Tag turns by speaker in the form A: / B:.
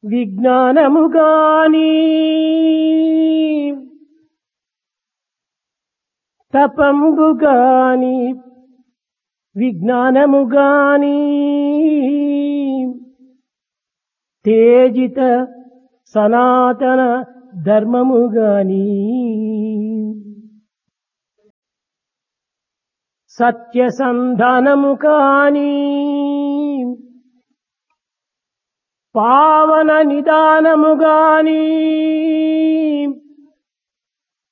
A: విజ్ఞానము గాని తపంబు గాని విజ్ఞానము గాని తేజిత సనాతన ధర్మము గాని సత్యసంధానము కాని పావన నిదానము గాని